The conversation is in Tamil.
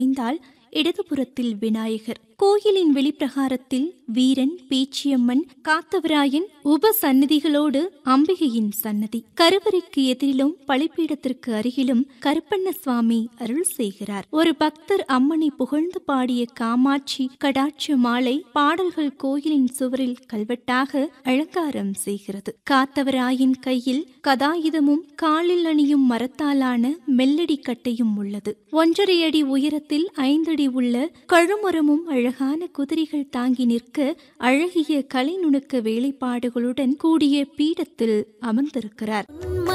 அமைந்தால் இடதுபுறத்தில் விநாயகர் கோயிலின் வெளிப்பிரகாரத்தில் வீரன் பேச்சியம்மன் காத்தவராயன் உப சந்நிதிகளோடு அம்பிகையின் சன்னதி கருவறைக்கு எதிரிலும் பலிப்பீடத்திற்கு அருகிலும் கருப்பண்ண சுவாமி அருள் செய்கிறார் ஒரு பக்தர் அம்மனை புகழ்ந்து பாடிய காமாட்சி கடாட்ச மாலை பாடல்கள் கோயிலின் சுவரில் கல்வெட்டாக அலங்காரம் செய்கிறது காத்தவராயின் கையில் கதாயுதமும் காலில் அணியும் மரத்தாலான மெல்லடி கட்டையும் உள்ளது ஒன்றரை அடி உயரத்தில் ஐந்தடி உள்ள கழுமரமும் அழகான குதிரைகள் தாங்கி நிற்க அழகிய கலை நுணுக்க வேலைப்பாடுகளுடன் கூடிய பீடத்தில் அமர்ந்திருக்கிறார்